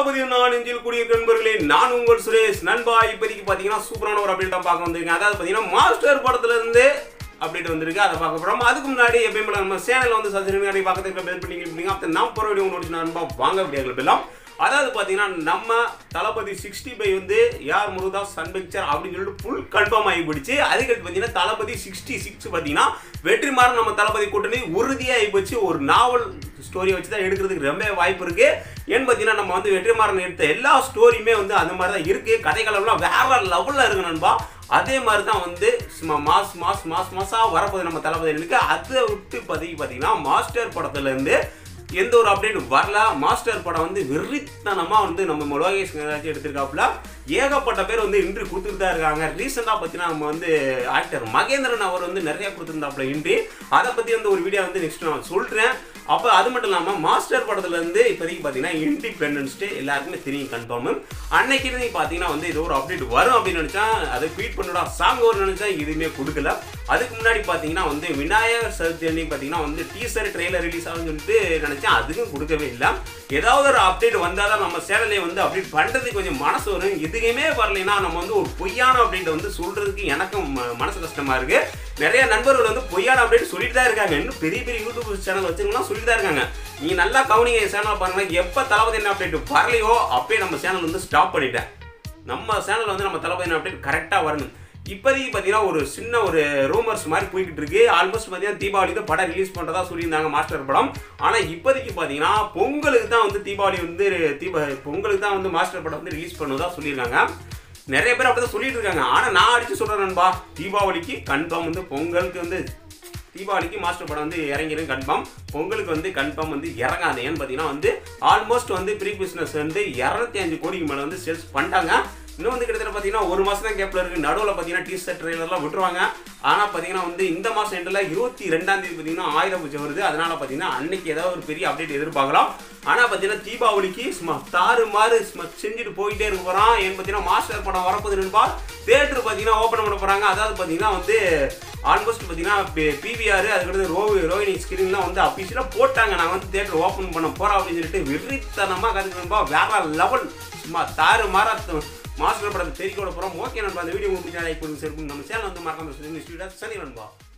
தளபதி நான் நெஞ்சில் கூடிய நண்பர்களே நான் உங்கள் சுரேஷ் நண்பா இப்போதைக்கு பார்த்தீங்கன்னா சூப்பரான ஒரு அப்டேட் தான் பார்க்க வந்திருக்கேன் அதாவது பார்த்தீங்கன்னா மாஸ்டர் படத்துல இருந்து அப்டேட் வந்திருக்கு அதை பார்க்க போகிறோம் அதுக்கு முன்னாடி எப்பயும் போல நம்ம சேனல் வந்து சப்ஸ்கிரைப் பார்க்கறதுக்கு பெல் பண்ணி கிளிக் பண்ணுங்க அப்போ நான் போகிற வீடியோ நோட்டிஸ் நண்பா வாங்க வீடியோக்கள் எல்லாம் அதாவது பார்த்தீங்கன்னா நம்ம தளபதி சிக்ஸ்டி ஃபைவ் வந்து யார் முருகதாஸ் சன் பிக்சர் அப்படின்னு சொல்லிட்டு ஃபுல் கன்ஃபார்ம் ஆகி போயிடுச்சு அதுக்கடுத்து பார்த்தீங்கன்னா தளபதி சிக்ஸ்டி சிக்ஸ் பார்த்தீங்கன்னா வெற்றிமாறன் நம்ம தளபதி கூட்டணி உறுதியாகி போச்சு ஒரு நாவல் ஸ்டோரியை வச்சு தான் எடுக்கிறதுக்கு ரொம்ப வாய்ப்பு இருக்கு ஏன்னு பார்த்தீங்கன்னா நம்ம வந்து வெற்றிமாறன் எடுத்த எல்லா ஸ்டோரியுமே வந்து அந்த மாதிரி தான் இருக்கு கதைகளெல்லாம் வேற லெவலில் இருக்கு நண்பா அதே மாதிரி தான் வந்து சும்மா மாஸ் மாஸ் மாஸ் மாசா வரப்போகுது நம்ம தளபதி இருக்கு அதை விட்டு பதவி பார்த்தீங்கன்னா மாஸ்டர் படத்துல இருந்து எந்த ஒரு அப்டேட் வரல மாஸ்டர் படம் வந்து வெறித்தனமாக வந்து நம்ம லோகேஷ் கனகராஜ் எடுத்திருக்காப்புல ஏகப்பட்ட பேர் வந்து இன்ட்ரி கொடுத்துட்டு தான் இருக்காங்க ரீசெண்டாக பார்த்தீங்கன்னா நம்ம வந்து ஆக்டர் மகேந்திரன் அவர் வந்து நிறைய கொடுத்துருந்தாப்புல இன்ட்ரி அதை பற்றி வந்து ஒரு வீடியோ வந்து நெக்ஸ்ட் நான் சொல்கிறேன் அப்போ அது மட்டும் இல்லாமல் மாஸ்டர் படத்துலேருந்து இப்போதைக்கு பார்த்தீங்கன்னா இண்டிபெண்டன்ஸ் டே எல்லாருக்குமே தெரியும் கன்ஃபார்ம் அன்னைக்கு இருந்து பார்த்தீங்கன்னா வந்து ஏதோ ஒரு அப்டேட் வரும் அப்படின்னு நினச்சா அதை ட்வீட் பண்ணடா சாங் வரும் நினச்சா எதுவுமே கொடுக்கல அதுக்கு முன்னாடி பார்த்தீங்கன்னா வந்து விநாயகர் சதுர்த்தி அன்னைக்கு பார்த்தீங்கன்னா வந்து டீசர் ட்ரெய்லர் ரிலீஸ் ஆகும்னு சொல்லிட்டு நினச்சேன் அதுக்கும் கொடுக்கவே இல்லை ஏதாவது ஒரு அப்டேட் வந்தால் தான் நம்ம சேனலை வந்து அப்டேட் பண்ணுறதுக்கு கொஞ்சம் மனசு வரும் எதுவுமே வரலைன்னா நம்ம வந்து ஒரு பொய்யான அப்டேட் வந்து சொல்கிறதுக்கு எனக்கும் ம- மனசு கஷ்டமாக இருக்குது நிறைய நண்பர்கள் வந்து பொய்யான அப்டேட் சொல்லிட்டு தான் இருக்காங்க இன்னும் பெரிய பெரிய யூடியூப் சேனல் வச்சுருக்கலாம் சொல்லிட்டு தான் இருக்காங்க நீ நல்லா கவனிங்க சேனல் பாருங்க எப்போ தளபதி என்ன அப்டேட் வரலையோ அப்பயே நம்ம சேனல் வந்து ஸ்டாப் பண்ணிட்டேன் நம்ம சேனல் வந்து நம்ம தளபதி அப்டேட் கரெக்டாக வரணும் இப்போதைக்கு பார்த்தீங்கன்னா ஒரு சின்ன ஒரு ரூமர்ஸ் மாதிரி போய்கிட்டு இருக்கு ஆல்மோஸ்ட் பார்த்தீங்கன்னா தீபாவளிக்கு படம் ரிலீஸ் பண்ணுறதா சொல்லியிருந்தாங்க மாஸ்டர் படம் ஆனால் இப்போதைக்கு பார்த்தீங்கன்னா பொங்கலுக்கு தான் வந்து தீபாவளி வந்து தீப பொங்கலுக்கு தான் வந்து மாஸ்டர் படம் வந்து ரிலீஸ் பண்ணுவதா சொல்லியிருக்காங்க நிறைய பேர் அப்படி தான் சொல்லிட்டு இருக்காங்க ஆனால் நான் அடிச்சு சொல்கிறேன் நண்பா தீபாவளிக்கு கன்ஃபார்ம் வந்து பொங்கலுக்கு வந்து தீபாவளிக்கு மாஸ்டர் படம் வந்து இறங்கிடும் கன்ஃபார்ம் பொங்கலுக்கு வந்து கன்ஃபார்ம் வந்து இறங்காது ஏன்னு பார்த்தீங்கன்னா வந்து ஆல்மோஸ்ட் வந்து ப்ரீ பிஸ்னஸ் வந்து இரநூத்தி அஞ்சு கோடிக்கு மேலே வந்து சேல்ஸ் பண்ணிட்டாங்க இன்னும் வந்து கிட்டத்தட்ட பார்த்தீங்கன்னா ஒரு மாதம் தான் கேப்பில் இருக்குது நடுவில் பார்த்தீங்கன்னா டீசர்ட் ட்ரெயிலர்லாம் விட்டுருவாங்க ஆனால் பார்த்தீங்கன்னா வந்து இந்த மாதம் எண்டில் இருபத்தி ரெண்டாம் தேதி பார்த்தீங்கன்னா ஆயுத பூஜை வருது அதனால் பார்த்தீங்கன்னா அன்னைக்கு ஏதாவது ஒரு பெரிய அப்டேட் எதிர்பார்க்கலாம் ஆனால் பார்த்தீங்கன்னா தீபாவளிக்கு சும்மா தாறு மாறு சும்மா செஞ்சுட்டு போயிட்டே இருக்க போகிறான் ஏன்னு பார்த்தீங்கன்னா மாஸ்டர் படம் வரப்போகுது நண்பா தேட்டர் பார்த்தீங்கன்னா ஓப்பன் பண்ண போகிறாங்க அதாவது பார்த்தீங்கன்னா வந்து ஆல்மோஸ்ட் பார்த்தீங்கன்னா பிவிஆர் அதுக்கடுத்து ரோ ரோஹினி ஸ்கிரீன்லாம் வந்து அஃபீஷியலாக போட்டாங்க நான் வந்து தேட்டர் ஓப்பன் பண்ண போகிறோம் அப்படின்னு சொல்லிட்டு வெறித்தனமாக கற்றுக்கணும்பா வேற லெவல் சும்மா தாறு மாறா மாஸ்டர் படத்தை தெரிவிக்க போகிறோம் ஓகே நண்பா அந்த வீடியோ உங்களுக்கு லைக் பண்ணுங்க சரி நம்ம சேனல் வந்து மறக்காம சொல்லி சனி நண்பா